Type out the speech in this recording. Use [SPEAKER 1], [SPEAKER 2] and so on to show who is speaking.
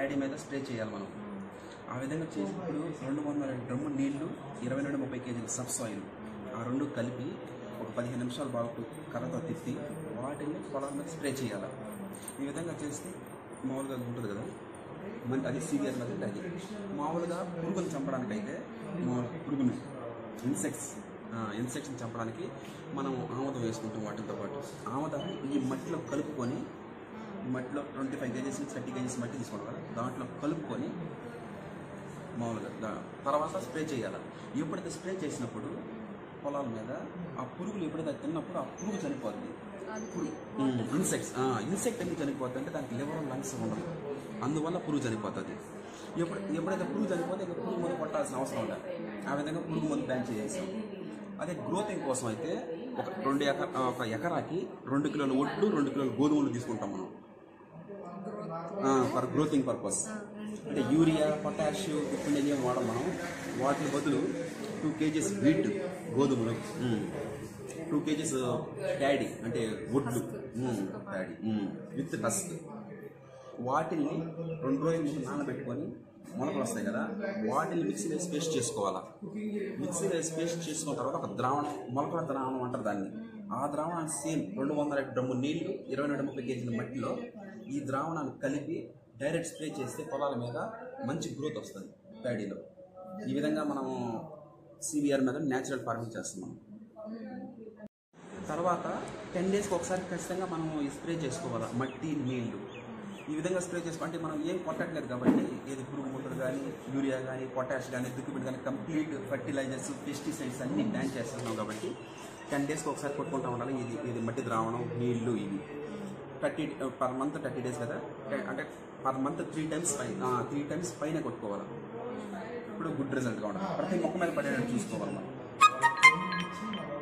[SPEAKER 1] paddy మీద spray చేయాలి మనం ఆ విధంగా చేసినప్పుడు రెండు వందల డ్రమ్ము నీళ్లు ఇరవై నుండి ముప్పై కేజీల సబ్ సాయిల్ ఆ రెండు కలిపి ఒక పదిహేను నిమిషాలు బాగా కర్రతో తిప్పి వాటిని పొలం మీద స్ప్రే చేయాలి ఈ విధంగా చేస్తే మామూలుగా ఉంటుంది కదా మన అది సీవియర్ మెథడ్ అది మామూలుగా పురుగును చంపడానికి అయితే మామూలుగా పురుగును ఇన్సెక్ట్స్ ఇన్సెక్ట్స్ని చంపడానికి మనం ఆమదం వేసుకుంటాం వాటితో పాటు ఆమదాన్ని ఈ మట్టిలో కలుపుకొని ఈ మట్టిలో twenty five KGs thirty KGs మట్టి తీసుకోవడం కదా దాంట్లో కలుపుకొని మామూలుగా దా- తర్వాత స్ప్రే చేయాలి ఎప్పుడైతే స్ప్రే చేసినప్పుడు పొలాల మీద ఆ పురుగులు ఎప్పుడైతే తిన్నప్పుడు ఆ పురుగు చనిపోద్ది ఇన్సెక్ట్స్ ఇన్సెక్ట్ ఎందుకు చనిపోద్ది అంటే దానికి లివర్ లంగ్స్ ఉండదు అందువల్ల పురుగు చనిపోతుంది ఎప్పుడు ఎప్పుడైతే పురుగు చనిపోతే ఇంకా పురుగు మందు కొట్టాల్సిన అవసరం ఉండదు ఆ విధంగా పురుగు మందు బ్యాన్ చేసేసాం అదే గ్రోతింగ్ కోసం అయితే ఒక రెండు ఎకర ఒక ఎకరాకి రెండు కిలోల ఒడ్లు రెండు కిలోల గోధుమలు తీసుకుంటాం మనం ఫర్ గ్రోతింగ్ పర్పస్ అంటే యూరియా పొటాష్ ఇప్పుడు ఏం వాడం మనం వాటి బదులు టూ కేజీస్ వీట్ గోధుమలు టూ కేజీస్ ప్యాడీ అంటే ఒడ్లు ప్యాడీ విత్ డస్ట్ వాటిని రెండు రోజుల ముందు నానబెట్టుకొని మొలకలు వస్తాయి కదా వాటిని మిక్సీ వేసి పేస్ట్ చేసుకోవాలా మిక్సీ వేసి పేస్ట్ చేసుకున్న తర్వాత ఒక ద్రావణం మొలకల ద్రావణం అంటారు దాన్ని ఆ ద్రావణాన్ని సేమ్ రెండు వందల డ్రమ్ము నీళ్లు ఇరవై రెండు ముప్పై కేజీల మట్టిలో ఈ ద్రావణాన్ని కలిపి డైరెక్ట్ స్ప్రే చేస్తే పొలాల మీద మంచి గ్రోత్ వస్తుంది ప్యాడీలో ఈ విధంగా మనం సివిఆర్ మీద న్యాచురల్ ఫార్మింగ్ చేస్తున్నాం తర్వాత టెన్ డేస్కి ఒకసారి ఖచ్చితంగా మనం ఈ స్ప్రే చేసుకోవాలి మట్టి నీళ్లు ఈ విధంగా స్ప్రే చేసుకో అంటే మనం ఏం కొట్టట్లేదు కాబట్టి ఏది పురుగు మందులు కానీ యూరియా కానీ పొటాష్ కానీ దిక్కుబడి కానీ కంప్లీట్ ఫర్టిలైజర్స్ పెస్టిసైడ్స్ అన్ని బ్యాన్ చేస్తున్నాం కాబట్టి టెన్ డేస్కి ఒకసారి కొట్టుకుంటా ఉండాలి ఇది ఇది మట్టి ద్రావణం నీళ్లు ఇవి thirty per month thirty days కదా అంటే పర్ మంత్ త్రీ టైమ్స్ పైన త్రీ టైమ్స్ పైన కొట్టుకోవాలి ఇప్పుడు గుడ్ రిజల్ట్గా ఉండాలి ప్రతి మొక్క మీద పడేటట్టు చూసుకోవాలి మనం